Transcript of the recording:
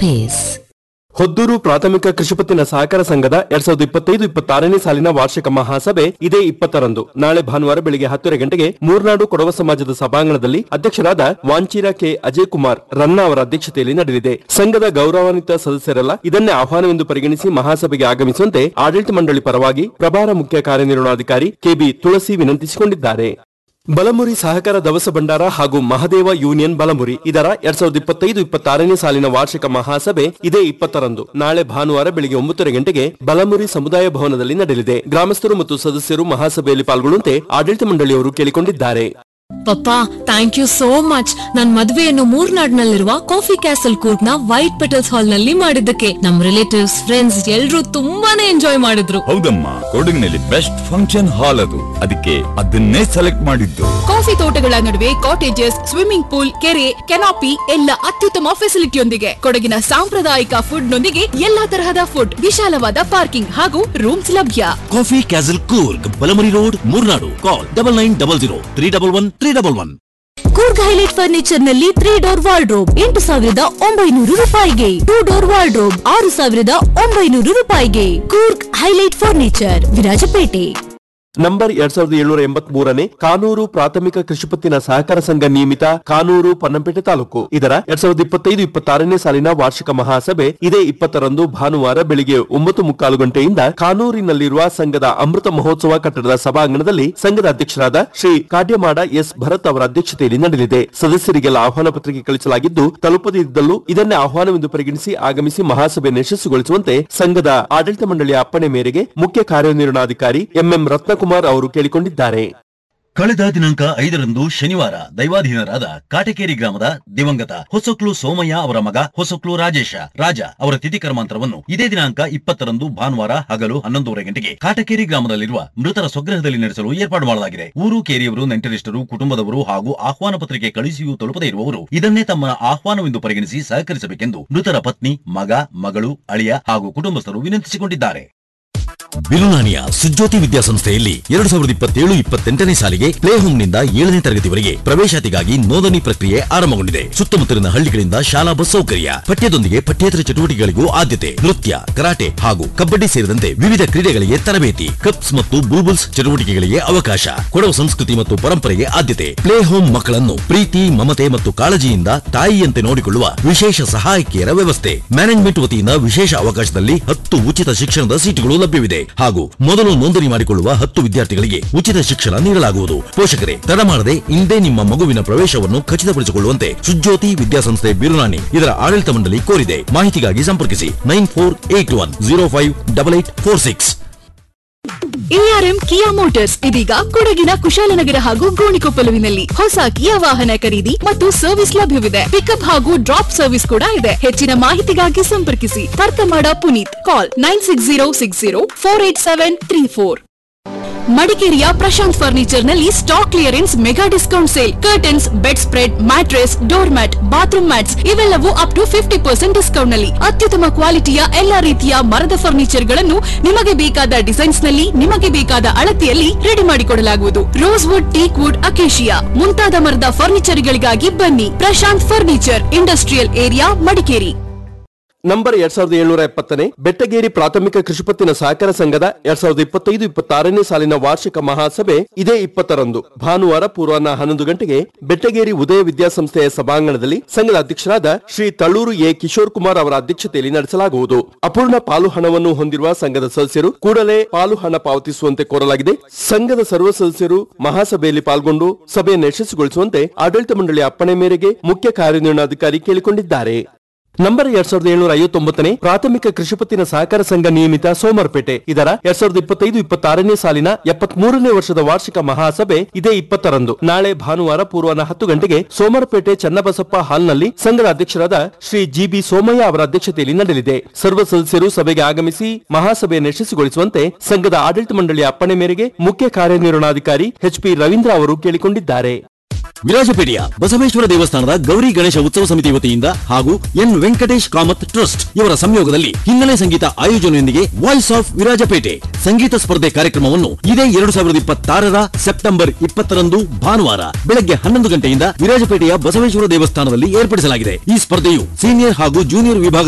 pace. Hoddur ಪ್ರಾಥಮಿಕ ಕೃಷಿಪತ್ತಿನ ಸಹಕಾರ ಸಂಘದ ಎರಡ್ ಸಾವಿರದ ಇಪ್ಪತ್ತೈದು ಇಪ್ಪತ್ತಾರನೇ ಸಾಲಿನ ವಾರ್ಷಿಕ ಮಹಾಸಭೆ ಇದೇ ಇಪ್ಪತ್ತರಂದು ನಾಳೆ ಭಾನುವಾರ ಬೆಳಿಗ್ಗೆ ಹತ್ತುವರೆ ಗಂಟೆಗೆ ಮೂರ್ನಾಡು ಕೊಡವ ಸಮಾಜದ ಸಭಾಂಗಣದಲ್ಲಿ ಅಧ್ಯಕ್ಷರಾದ ವಾಂಚೀರ ಕೆ ಅಜಯ್ ಕುಮಾರ್ ರನ್ನ ಅವರ ಅಧ್ಯಕ್ಷತೆಯಲ್ಲಿ ನಡೆಯಲಿದೆ ಸಂಘದ ಗೌರವಾನ್ವಿತ ಸದಸ್ಯರೆಲ್ಲ ಇದನ್ನೇ ಆಹ್ವಾನವೆಂದು ಪರಿಗಣಿಸಿ ಮಹಾಸಭೆಗೆ ಆಗಮಿಸುವಂತೆ ಆಡಳಿತ ಮಂಡಳಿ ಪರವಾಗಿ ಪ್ರಭಾರ ಮುಖ್ಯ ಕಾರ್ಯನಿರ್ವಹಣಾಧಿಕಾರಿ ಕೆಬಿ ತುಳಸಿ ವಿನಂತಿಸಿಕೊಂಡಿದ್ದಾರೆ ಬಲಮುರಿ ಸಹಕಾರ ದವಸ ಭಂಡಾರ ಹಾಗೂ ಮಹದೇವ ಯೂನಿಯನ್ ಬಲಮುರಿ ಇದರ ಎರಡ್ ಸಾವಿರದ ಇಪ್ಪತ್ತೈದು ಇಪ್ಪತ್ತಾರನೇ ಸಾಲಿನ ವಾರ್ಷಿಕ ಮಹಾಸಭೆ ಇದೇ ಇಪ್ಪತ್ತರಂದು ನಾಳೆ ಭಾನುವಾರ ಬೆಳಿಗ್ಗೆ ಒಂಬತ್ತುವರೆ ಗಂಟೆಗೆ ಬಲಮುರಿ ಸಮುದಾಯ ಭವನದಲ್ಲಿ ನಡೆಯಲಿದೆ ಗ್ರಾಮಸ್ಥರು ಮತ್ತು ಸದಸ್ಯರು ಮಹಾಸಭೆಯಲ್ಲಿ ಪಾಲ್ಗೊಳ್ಳುವಂತೆ ಆಡಳಿತ ಮಂಡಳಿಯವರು ಕೇಳಿಕೊಂಡಿದ್ದಾರೆ ಪಪ್ಪಾ ಥ್ಯಾಂಕ್ ಯು ಸೋ ಮಚ್ ನನ್ ಮದ್ವೆಯನ್ನು ಮೂರ್ನಾಡ್ನಲ್ಲಿರುವ ಕಾಫಿ ಕ್ಯಾಸಲ್ ಕೂರ್ಗ್ ನ ವೈಟ್ ಪೆಟಲ್ಸ್ ಹಾಲ್ ನಲ್ಲಿ ಮಾಡಿದ್ದಕ್ಕೆ ನಮ್ ರಿಲೇಟಿವ್ಸ್ ಫ್ರೆಂಡ್ಸ್ ಎಲ್ರೂ ತುಂಬಾನೇ ಎಂಜಾಯ್ ಮಾಡಿದ್ರು ಹೌದಮ್ಮ ಕೊಡಗಿನಲ್ಲಿ ಬೆಸ್ಟ್ ಫಂಕ್ಷನ್ ಹಾಲ್ ಅದು ಅದಕ್ಕೆ ಅದನ್ನೇ ಸೆಲೆಕ್ಟ್ ಮಾಡಿದ್ದು ಕಾಫಿ ತೋಟಗಳ ನಡುವೆ ಕಾಟೇಜಸ್ ಸ್ವಿಮ್ಮಿಂಗ್ ಪೂಲ್ ಕೆರೆ ಕೆನಾಪಿ ಎಲ್ಲ ಅತ್ಯುತ್ತಮ ಫೆಸಿಲಿಟಿಯೊಂದಿಗೆ ಕೊಡಗಿನ ಸಾಂಪ್ರದಾಯಿಕ ಫುಡ್ ನೊಂದಿಗೆ ಎಲ್ಲಾ ತರಹದ ಫುಡ್ ವಿಶಾಲವಾದ ಪಾರ್ಕಿಂಗ್ ಹಾಗೂ ರೂಮ್ಸ್ ಲಭ್ಯ coffee castle Coorg Balamuri road Murnad call double nine double zero three double one three double one Coorg highlight furniture ನಲ್ಲಿ ತ್ರೀ ಡೋರ್ ವಾರ್ಡ್ರೋಬ್ ಎಂಟು ಸಾವಿರದ ಒಂಬೈನೂರು ರೂಪಾಯಿಗೆ ಟೂ ಡೋರ್ ವಾರ್ಡ್ರೋಬ್ ಆರು ಸಾವಿರದ ಒಂಬೈನೂರು ರೂಪಾಯಿಗೆ Coorg highlight furniture Virajpet number ಎರಡ್ ಸಾವಿರದ ಏಳ್ನೂರ ಎಂಬತ್ ಮೂರನೇ ಕಾನೂರು ಪ್ರಾಥಮಿಕ ಕೃಷಿಪತ್ತಿನ ಸಹಕಾರ ಸಂಘ ನಿಯಮಿತ ಕಾನೂರು ಪನ್ನಂಪೇಟೆ ತಾಲೂಕು ಇದರ ಎರಡ್ ಸಾವಿರದ ಇಪ್ಪತ್ತೈದು ಇಪ್ಪತ್ತಾರನೇ ಸಾಲಿನ ವಾರ್ಷಿಕ ಮಹಾಸಭೆ ಇದೇ ಇಪ್ಪತ್ತರಂದು ಭಾನುವಾರ ಬೆಳಿಗ್ಗೆ ಒಂಬತ್ತು ಮುಕ್ಕಾಲು ಗಂಟೆಯಿಂದ ಕಾನೂರಿನಲ್ಲಿರುವ ಸಂಘದ ಅಮೃತ ಮಹೋತ್ಸವ ಕಟ್ಟಡದ ಸಭಾಂಗಣದಲ್ಲಿ ಸಂಘದ ಅಧ್ಯಕ್ಷರಾದ ಶ್ರೀ ಕಾಡ್ಯಮಾಡ ಎಸ್ ಭರತ್ ಅವರ ಅಧ್ಯಕ್ಷತೆಯಲ್ಲಿ ನಡೆಯಲಿದೆ ಸದಸ್ಯರಿಗೆಲ್ಲ ಆಹ್ವಾನ ಪತ್ರಿಕೆ ಕಳಿಸಲಾಗಿದ್ದು ತಲುಪದಿದ್ದಲ್ಲೂ ಇದನ್ನೇ ಆಹ್ವಾನವೆಂದು ಪರಿಗಣಿಸಿ ಆಗಮಿಸಿ ಮಹಾಸಭೆಯನ್ನು ಯಶಸ್ಸುಗೊಳಿಸುವಂತೆ ಸಂಘದ ಆಡಳಿತ ಮಂಡಳಿಯ ಅಪ್ಪಣೆ ಮೇರೆಗೆ ಮುಖ್ಯ ಕಾರ್ಯನಿರ್ವಹಣಾಧಿಕಾರಿ ಎಂಎಂ ರತ್ನಕುಮಾರ್ ಅವರು ಕೇಳಿಕೊಂಡಿದ್ದಾರೆ ಕಳೆದ ದಿನಾಂಕ ಐದರಂದು ಶನಿವಾರ ದೈವಾಧೀನರಾದ ಕಾಟಕೇರಿ ಗ್ರಾಮದ ದಿವಂಗತ ಹೊಸಕ್ಲು ಸೋಮಯ್ಯ ಅವರ ಮಗ ಹೊಸಕ್ಲು ರಾಜೇಶ ರಾಜ ಅವರ ತಿಥಿ ಕರ್ಮಾಂತರವನ್ನು ಇದೇ ದಿನಾಂಕ ಇಪ್ಪತ್ತರಂದು ಭಾನುವಾರ ಹಗಲು ಹನ್ನೊಂದೂವರೆ ಗಂಟೆಗೆ ಕಾಟಕೇರಿ ಗ್ರಾಮದಲ್ಲಿರುವ ಮೃತರ ಸ್ವಗ್ರಹದಲ್ಲಿ ನಡೆಸಲು ಏರ್ಪಾಡು ಮಾಡಲಾಗಿದೆ ಊರು ಕೇರಿಯವರು ನೆಂಟರಿಷ್ಟರು ಕುಟುಂಬದವರು ಹಾಗೂ ಆಹ್ವಾನ ಪತ್ರಿಕೆ ಕಳುಹಿಸಿಯೂ ತಲುಪದೇ ಇರುವವರು ಇದನ್ನೇ ತಮ್ಮ ಆಹ್ವಾನವೆಂದು ಪರಿಗಣಿಸಿ ಸಹಕರಿಸಬೇಕೆಂದು ಮೃತರ ಪತ್ನಿ ಮಗ ಮಗಳು ಅಳಿಯ ಹಾಗೂ ಕುಟುಂಬಸ್ಥರು ವಿನಂತಿಸಿಕೊಂಡಿದ್ದಾರೆ ಬಿರುನಾನಿಯ ಸುಜ್ಯೋತಿ ವಿದ್ಯಾಸಂಸ್ಥೆಯಲ್ಲಿ ಎರಡು ಸಾವಿರದ ಇಪ್ಪತ್ತೇಳು ಇಪ್ಪತ್ತೆಂಟನೇ ಸಾಲಿಗೆ ಪ್ಲೇ ಹೋಮ್ನಿಂದ ಏಳನೇ ತರಗತಿವರೆಗೆ ಪ್ರವೇಶಾತಿಗಾಗಿ ನೋಂದಣಿ ಪ್ರಕ್ರಿಯೆ ಆರಂಭಗೊಂಡಿದೆ ಸುತ್ತಮುತ್ತಲಿನ ಹಳ್ಳಿಗಳಿಂದ ಶಾಲಾ ಬಸ್ ಸೌಕರ್ಯ ಪಠ್ಯದೊಂದಿಗೆ ಪಠ್ಯೇತರ ಚಟುವಟಿಕೆಗಳಿಗೂ ಆದ್ಯತೆ ನೃತ್ಯ ಕರಾಟೆ ಹಾಗೂ ಕಬಡ್ಡಿ ಸೇರಿದಂತೆ ವಿವಿಧ ಕ್ರೀಡೆಗಳಿಗೆ ತರಬೇತಿ ಕಪ್ಸ್ ಮತ್ತು ಬುಲ್ಬುಲ್ಸ್ ಚಟುವಟಿಕೆಗಳಿಗೆ ಅವಕಾಶ ಕೊಡವ ಸಂಸ್ಕೃತಿ ಮತ್ತು ಪರಂಪರೆಗೆ ಆದ್ಯತೆ ಪ್ಲೇ ಹೋಮ್ ಮಕ್ಕಳನ್ನು ಪ್ರೀತಿ ಮಮತೆ ಮತ್ತು ಕಾಳಜಿಯಿಂದ ತಾಯಿಯಂತೆ ನೋಡಿಕೊಳ್ಳುವ ವಿಶೇಷ ಸಹಾಯಕಿಯರ ವ್ಯವಸ್ಥೆ ಮ್ಯಾನೇಜ್ಮೆಂಟ್ ವತಿಯಿಂದ ವಿಶೇಷ ಅವಕಾಶದಲ್ಲಿ ಹತ್ತು ಉಚಿತ ಶಿಕ್ಷಣದ ಸೀಟುಗಳು ಲಭ್ಯವಿದೆ ಹಾಗೂ ಮೊದಲು ನೋಂದಣಿ ಮಾಡಿಕೊಳ್ಳುವ ಹತ್ತು ವಿದ್ಯಾರ್ಥಿಗಳಿಗೆ ಉಚಿತ ಶಿಕ್ಷಣ ನೀಡಲಾಗುವುದು ಪೋಷಕರೇ ತಡ ಮಾಡದೆ ಇಂದೇ ನಿಮ್ಮ ಮಗುವಿನ ಪ್ರವೇಶವನ್ನು ಖಚಿತಪಡಿಸಿಕೊಳ್ಳುವಂತೆ ಸುಜ್ಯೋತಿ ವಿದ್ಯಾಸಂಸ್ಥೆ ಬಿರುನಾಣಿ ಇದರ ಆಡಳಿತ ಮಂಡಳಿ ಕೋರಿದೆ ಮಾಹಿತಿಗಾಗಿ ಸಂಪರ್ಕಿಸಿ nine four eight one zero five double eight four six ARM Kia Motors ಇದೀಗ ಕೊಡಗಿನ ಕುಶಾಲನಗರ ಹಾಗೂ ಗೋಣಿಕೊಪ್ಪಲುವಿನಲ್ಲಿ ಹೊಸ ಕಿಯಾ ವಾಹನ ಖರೀದಿ ಮತ್ತು ಸರ್ವಿಸ್ ಲಭ್ಯವಿದೆ ಪಿಕಪ್ ಹಾಗೂ ಡ್ರಾಪ್ ಸರ್ವಿಸ್ ಕೂಡ ಇದೆ ಹೆಚ್ಚಿನ ಮಾಹಿತಿಗಾಗಿ ಸಂಪರ್ಕಿಸಿ ತರ್ಕಮಾಡ Puneet call nine six zero six zero four eight seven three four ಮಡಿಕೇರಿಯ ಪ್ರಶಾಂತ್ ಫರ್ನಿಚರ್ ನಲ್ಲಿ stock clearance mega discount sale curtains bed spread mattress door mat bathroom mats ಇವೆಲ್ಲವೂ up to fifty percent discount ನಲ್ಲಿ ಅತ್ಯುತ್ತಮ ಕ್ವಾಲಿಟಿಯ ಎಲ್ಲಾ ರೀತಿಯ ಮರದ ಫರ್ನಿಚರ್ ಗಳನ್ನು ನಿಮಗೆ ಬೇಕಾದ ಡಿಸೈನ್ಸ್ ನಲ್ಲಿ ನಿಮಗೆ ಬೇಕಾದ ಅಳತೆಯಲ್ಲಿ ರೆಡಿ ಮಾಡಿಕೊಡಲಾಗುವುದು rosewood teak wood acacia ಮುಂತಾದ ಮರದ ಫರ್ನಿಚರ್ ಗಳಿಗಾಗಿ ಬನ್ನಿ Prashanth furniture industrial area Madikeri number ಎರಡ್ ಸಾವಿರದ ಏಳ್ನೂರ ಎಪ್ಪತ್ತನೇ ಬೆಟ್ಟಗೇರಿ ಪ್ರಾಥಮಿಕ ಕೃಷಿಪತ್ತಿನ ಸಹಕಾರ ಸಂಘದ ಎರಡ್ ಸಾವಿರದ ಇಪ್ಪತ್ತೈದು ಇಪ್ಪತ್ತಾರನೇ ಸಾಲಿನ ವಾರ್ಷಿಕ ಮಹಾಸಭೆ ಇದೇ ಇಪ್ಪತ್ತರಂದು ಭಾನುವಾರ ಪೂರ್ವಾಹ್ನ ಹನ್ನೊಂದು ಗಂಟೆಗೆ ಬೆಟ್ಟಗೇರಿ ಉದಯ ವಿದ್ಯಾಸಂಸ್ಥೆಯ ಸಭಾಂಗಣದಲ್ಲಿ ಸಂಘದ ಅಧ್ಯಕ್ಷರಾದ ಶ್ರೀ ತಳ್ಳೂರು ಎ ಕಿಶೋರ್ ಕುಮಾರ್ ಅವರ ಅಧ್ಯಕ್ಷತೆಯಲ್ಲಿ ನಡೆಸಲಾಗುವುದು ಅಪೂರ್ಣ ಪಾಲು ಹಣವನ್ನು ಹೊಂದಿರುವ ಸಂಘದ ಸದಸ್ಯರು ಕೂಡಲೇ ಪಾಲು ಹಣ ಪಾವತಿಸುವಂತೆ ಕೋರಲಾಗಿದೆ ಸಂಘದ ಸರ್ವ ಸದಸ್ಯರು ಮಹಾಸಭೆಯಲ್ಲಿ ಪಾಲ್ಗೊಂಡು ಸಭೆಯನ್ನು ಯಶಸ್ವಿಗೊಳಿಸುವಂತೆ ಆಡಳಿತ ಮಂಡಳಿಯ ಅಪ್ಪಣೆ ಮೇರೆಗೆ ಮುಖ್ಯ ಕಾರ್ಯನಿರ್ವಹಣಾಧಿಕಾರಿ ಕೇಳಿಕೊಂಡಿದ್ದಾರೆ ನಂಬರ್ ಎರಡ್ ಸಾವಿರದ ಏಳ್ನೂರ ಐವತ್ತೊಂಬತ್ತನೇ ಪ್ರಾಥಮಿಕ ಕೃಷಿಪತ್ತಿನ ಸಹಕಾರ ಸಂಘ ನಿಯಮಿತ ಸೋಮರ್ಪೇಟೆ ಇದರ ಎರಡ್ ಸಾವಿರದ ಇಪ್ಪತ್ತೈದು ಇಪ್ಪತ್ತಾರನೇ ಸಾಲಿನ ಎಪ್ಪತ್ಮೂರನೇ ವರ್ಷದ ವಾರ್ಷಿಕ ಮಹಾಸಭೆ ಇದೇ ಇಪ್ಪತ್ತರಂದು ನಾಳೆ ಭಾನುವಾರ ಪೂರ್ವಾಹ್ನ ಹತ್ತು ಗಂಟೆಗೆ ಸೋಮರಪೇಟೆ ಚನ್ನಬಸಪ್ಪ ಹಾಲ್ನಲ್ಲಿ ಸಂಘದ ಅಧ್ಯಕ್ಷರಾದ ಶ್ರೀ ಜಿ ಬಿ ಸೋಮಯ್ಯ ಅವರ ಅಧ್ಯಕ್ಷತೆಯಲ್ಲಿ ನಡೆಯಲಿದೆ ಸರ್ವ ಸದಸ್ಯರು ಸಭೆಗೆ ಆಗಮಿಸಿ ಮಹಾಸಭೆಯನ್ನು ಯಶಸ್ವಿಗೊಳಿಸುವಂತೆ ಸಂಘದ ಆಡಳಿತ ಮಂಡಳಿಯ ಅಪ್ಪಣೆ ಮೇರೆಗೆ ಮುಖ್ಯ ಕಾರ್ಯನಿರ್ವಹಣಾಧಿಕಾರಿ ಎಚ್ ಪಿ ರವೀಂದ್ರ ಅವರು ಕೇಳಿಕೊಂಡಿದ್ದಾರೆ ವಿರಾಜಪೇಟೆಯ ಬಸವೇಶ್ವರ ದೇವಸ್ಥಾನದ ಗೌರಿ ಗಣೇಶ ಉತ್ಸವ ಸಮಿತಿ ವತಿಯಿಂದ ಹಾಗೂ ಎನ್ ವೆಂಕಟೇಶ್ ಕಾಮತ್ ಟ್ರಸ್ಟ್ ಇವರ ಸಂಯೋಗದಲ್ಲಿ ಹಿನ್ನೆಲೆ ಸಂಗೀತ ಆಯೋಜನೆಯೊಂದಿಗೆ ವಾಯ್ಸ್ ಆಫ್ ವಿರಾಜಪೇಟೆ ಸಂಗೀತ ಸ್ಪರ್ಧೆ ಕಾರ್ಯಕ್ರಮವನ್ನು ಇದೇ ಎರಡು ಸಾವಿರದ ಇಪ್ಪತ್ತಾರರ ಸೆಪ್ಟೆಂಬರ್ ಇಪ್ಪತ್ತರಂದು ಭಾನುವಾರ ಬೆಳಗ್ಗೆ ಹನ್ನೊಂದು ಗಂಟೆಯಿಂದ ವಿರಾಜಪೇಟೆಯ ಬಸವೇಶ್ವರ ದೇವಸ್ಥಾನದಲ್ಲಿ ಏರ್ಪಡಿಸಲಾಗಿದೆ ಈ ಸ್ಪರ್ಧೆಯು ಸೀನಿಯರ್ ಹಾಗೂ ಜೂನಿಯರ್ ವಿಭಾಗ